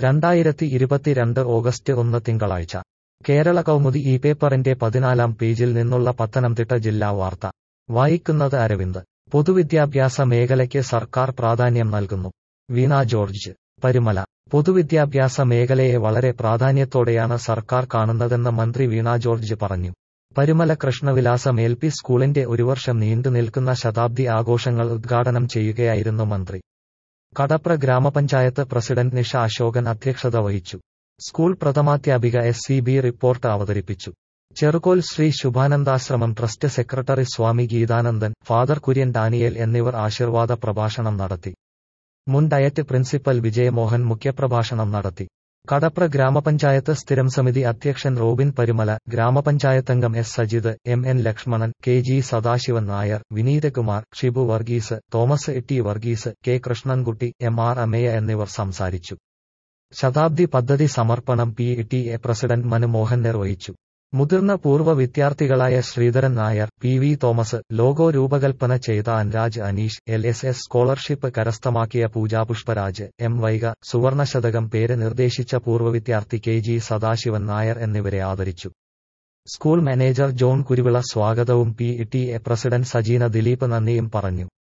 രണ്ടായിരത്തി ഇരുപത്തിരണ്ട് ഓഗസ്റ്റ് ഒന്ന് തിങ്കളാഴ്ച കേരള കൗമുദി ഈ പേപ്പറിന്റെ പതിനാലാം പേജിൽ നിന്നുള്ള പത്തനംതിട്ട ജില്ലാ വാർത്ത വായിക്കുന്നത് അരവിന്ദ് പൊതുവിദ്യാഭ്യാസ മേഖലയ്ക്ക് സർക്കാർ പ്രാധാന്യം നൽകുന്നു വീണ ജോർജ് പരുമല പൊതുവിദ്യാഭ്യാസ മേഖലയെ വളരെ പ്രാധാന്യത്തോടെയാണ് സർക്കാർ കാണുന്നതെന്ന് മന്ത്രി വീണ ജോർജ് പറഞ്ഞു പരുമല കൃഷ്ണവിലാസം എൽ പി സ്കൂളിന്റെ ഒരു വർഷം നീണ്ടു നിൽക്കുന്ന ശതാബ്ദി ആഘോഷങ്ങൾ ഉദ്ഘാടനം ചെയ്യുകയായിരുന്നു മന്ത്രി കടപ്ര ഗ്രാമപഞ്ചായത്ത് പ്രസിഡന്റ് നിഷ അശോകൻ അധ്യക്ഷത വഹിച്ചു സ്കൂൾ പ്രഥമാധ്യാപിക എസ് സി ബി റിപ്പോർട്ട് അവതരിപ്പിച്ചു ചെറുകോൽ Sree Subhanandashramam trust secretary Swami Geethanandan father Kurian Daniel എന്നിവർ ആശീർവാദ പ്രഭാഷണം നടത്തി മുൻ ഡയറ്റ് പ്രിൻസിപ്പൽ വിജയമോഹൻ മുഖ്യപ്രഭാഷണം നടത്തി കടപ്ര ഗ്രാമപഞ്ചായത്ത് സ്ഥിരം സമിതി അധ്യക്ഷൻ റോബിൻ പരുമല ഗ്രാമപഞ്ചായത്തംഗം S Sajith M N Lakshmanan K G Sadasivan Nair Vineethakumar Shibu Varghese Thomas A T Varghese K Krishnankutty M R Ameya എന്നിവർ സംസാരിച്ചു ശതാബ്ദി പദ്ധതി സമർപ്പണം P T A president Manumohan നിർവഹിച്ചു മുതിർന്ന പൂർവ്വ വിദ്യാർത്ഥികളായ Sreedharan Nair P V Thomas logo രൂപകൽപ്പന ചെയ്ത Anraj Aneesh L S S scholarship കരസ്ഥമാക്കിയ പൂജാ പുഷ്പരാജ് എം വൈഗ സുവർണശതകം പേര് നിർദ്ദേശിച്ച പൂർവ്വ വിദ്യാർത്ഥി കെ ജി സദാശിവൻ നായർ എന്നിവരെ ആദരിച്ചു സ്കൂൾ മാനേജർ ജോൺ കുരുവിള സ്വാഗതവും P T A president Sajeena Dileep നന്ദിയും പറഞ്ഞു